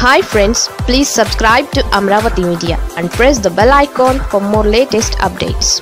hi friends please subscribe to Amaravati media and press the bell icon for more latest updates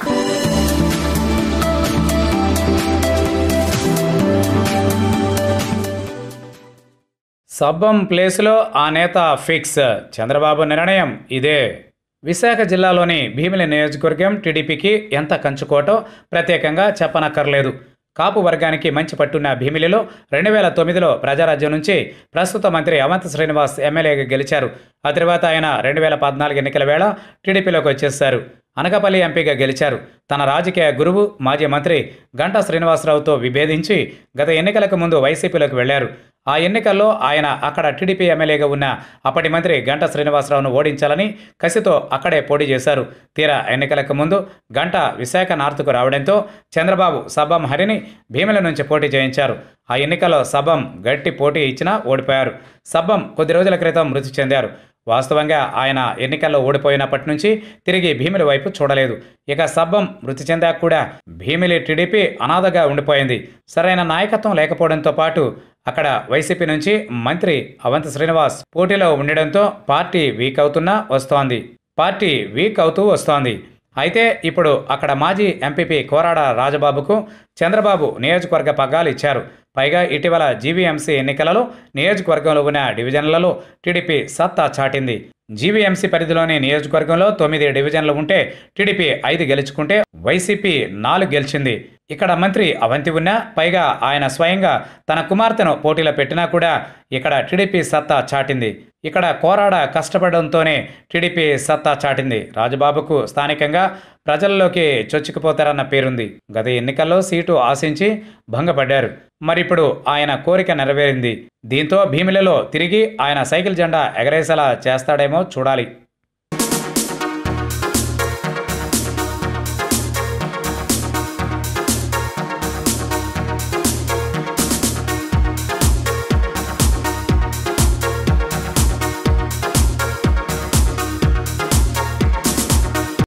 Sabbam ప్లేస్లో ఆ నేత fix Chandrababu నిర్ణయం ఇదే విశాఖ జిల్లాలోని భీమిలి నియోజకవర్గం టీడీపీకి ఎంత కంచుకోటో ప్రత్యేకంగా చెప్పనక్కర్లేదు కాపు వర్గానికి మంచి పట్టున్న భీమిలిలో రెండు వేల తొమ్మిదిలో ప్రజారాజ్యం నుంచి ప్రస్తుత మంత్రి అవంత్ శ్రీనివాస్ ఎమ్మెల్యేగా గెలిచారు ఆ తర్వాత ఆయన రెండు వేల పద్నాలుగు ఎన్నికల వేళ టీడీపీలోకి వచ్చేశారు అనకాపల్లి ఎంపీగా గెలిచారు తన రాజకీయ గురువు మాజీ మంత్రి గంటా శ్రీనివాసరావుతో విభేదించి గత ఎన్నికలకు ముందు వైసీపీలోకి వెళ్లారు ఆ ఎన్నికల్లో ఆయన అక్కడ టీడీపీ ఎమ్మెల్యేగా ఉన్న అప్పటి మంత్రి గంటా శ్రీనివాసరావును ఓడించాలని కసితో అక్కడే పోటీ చేశారు తీరా ఎన్నికలకు ముందు గంట విశాఖ నార్త్కు రావడంతో చంద్రబాబు సబ్బం హరిని భీమిల నుంచి పోటీ చేయించారు ఆ ఎన్నికల్లో సబ్బం గట్టి పోటీ ఇచ్చినా ఓడిపోయారు సబ్బం కొద్ది రోజుల క్రితం మృతి చెందారు వాస్తవంగా ఆయన ఎన్నికల్లో ఓడిపోయినప్పటి నుంచి తిరిగి భీమిలి వైపు చూడలేదు ఇక సబ్బం మృతి చెందాక కూడా భీమిలి టీడీపీ అనాథగా ఉండిపోయింది సరైన నాయకత్వం లేకపోవడంతో పాటు అక్కడ వైసీపీ నుంచి మంత్రి అవంత్ శ్రీనివాస్ పోటీలో ఉండడంతో పార్టీ వీక్ అవుతున్నా వస్తోంది పార్టీ వీక్ అవుతూ వస్తోంది అయితే ఇప్పుడు అక్కడ మాజీ ఎంపీపీ కోరాడ రాజబాబుకు చంద్రబాబు నియోజకవర్గ పగ్గాలు ఇచ్చారు పైగా ఇటీవల జీవీఎంసీ ఎన్నికలలో నియోజకవర్గంలో ఉన్న డివిజన్లలో టీడీపీ సత్తా చాటింది జీవీఎంసీ పరిధిలోని నియోజకవర్గంలో తొమ్మిది డివిజన్లు ఉంటే టీడీపీ ఐదు గెలుచుకుంటే వైసీపీ నాలుగు గెలిచింది ఇక్కడ మంత్రి అవంతి ఉన్నా పైగా ఆయన స్వయంగా తన కుమార్తెను పోటీలో పెట్టినా కూడా ఇక్కడ టీడీపీ సత్తా చాటింది ఇక్కడ కోరాడ కష్టపడడంతోనే టీడీపీ సత్తా చాటింది రాజబాబుకు స్థానికంగా ప్రజల్లోకి చొచ్చుకుపోతారన్న పేరుంది గత ఎన్నికల్లో సీటు ఆశించి భంగపడ్డారు మరిప్పుడు ఆయన కోరిక నెరవేరింది దీంతో భీమిలలో తిరిగి ఆయన సైకిల్ జెండా ఎగరేసేలా చేస్తాడేమో చూడాలి